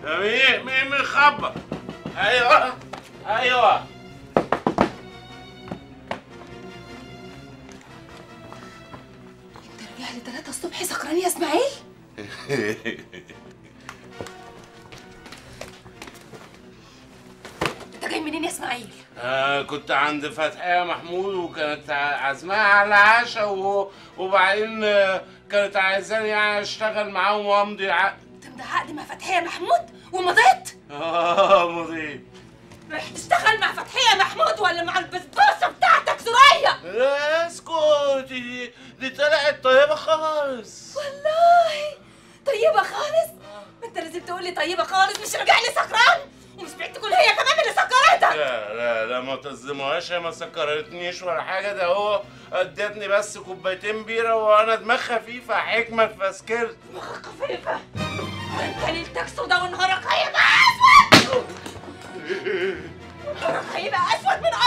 مين مين مين خبط ايوه ايوه انت راجع لي 3 الصبح سكران يا اسماعيل انت جاي منين يا اسماعيل آه كنت عند فتحية محمود وكانت عازماها على عشاء و... وبعدين آه، كانت عايزاني يعني اشتغل معاهم وامضي عقد تمضي عقد مع فتحيه محمود ومضيت اه مضيت رايح تشتغل مع فتحيه محمود ولا مع البسبوسه بتاعتك سوريا لا اسكت دي دي طلعت طيبة خالص والله طيبه خالص انت لازم تقول لي طيبه خالص مش راجع لي سكران ومش بعيد تكون هي كمان اللي سكرتك لا لا لا ما تظلموهاش هي ما سكرتنيش ولا حاجة ده هو ادتني بس كوبايتين بيرة وانا دماغ خفيفة حكمة فسكرت دماغك خفيفه ده انت ليلتك سودا ونهارك هيبقى اسود نهارك هيبقى اسود من